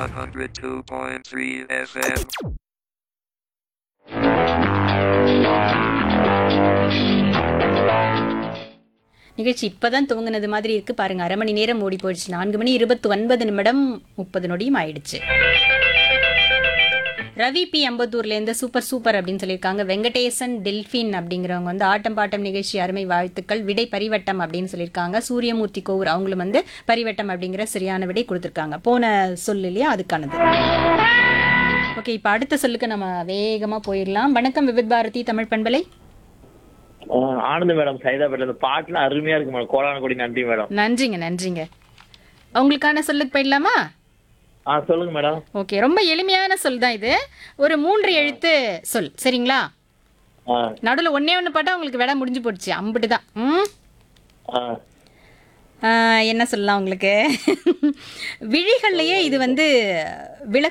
102.3 FM. நிகழ்ச்சி இப்பதான் துவங்கினது மாதிரி இருக்கு பாருங்க அரை மணி நேரம் ஓடி போயிடுச்சு நான்கு மணி இருபத்தி ஒன்பது நிமிடம் முப்பது நொடியும் ஆயிடுச்சு ரவி பி அம்பத்தூர்ல இருந்து சூப்பர் சூப்பர் அப்படின்னு சொல்லியிருக்காங்க வெங்கடேசன் டெல்பின் அப்படிங்கிறவங்க வந்து ஆட்டம் பாட்டம் நிகழ்ச்சி அருமை வாழ்த்துக்கள் விடை பரிவட்டம் அப்படின்னு சொல்லியிருக்காங்க சூரியமூர்த்தி கோவூர் அவங்களும் வந்து பரிவட்டம் அப்படிங்கிற சரியான விடை கொடுத்துருக்காங்க போன சொல் இல்லையா அதுக்கானது ஓகே இப்போ அடுத்த சொல்லுக்கு நம்ம வேகமா போயிடலாம் வணக்கம் விவித் பாரதி தமிழ் பண்பலை ஆஹ் ஆனந்த் மேடம் சைதாபேட்ல இந்த பாட்டுலாம் அருமையா இருக்கு மேடம் கோடான கோடி நன்றி மேடம் நன்றிங்க நன்றிங்க உங்களுக்கான சொல்லுக்கு போயிடலாமா ஆ சொல்லுங்க மேடம் ஓகே ரொம்ப எளிமையான சொல் தான் இது ஒரு மூன்று எழுத்து சொல் சரிங்களா ஆ நடுவில் ஒண்ணே ஒன்று பாட்டா உங்களுக்கு விட முடிஞ்சு போடுச்சு அம்பிட்டு தான் ம் ஆ ஆஹ், என்ன சொல்லலாம் உங்களுக்கு விழிகள்லையே இது வந்து விளக்கு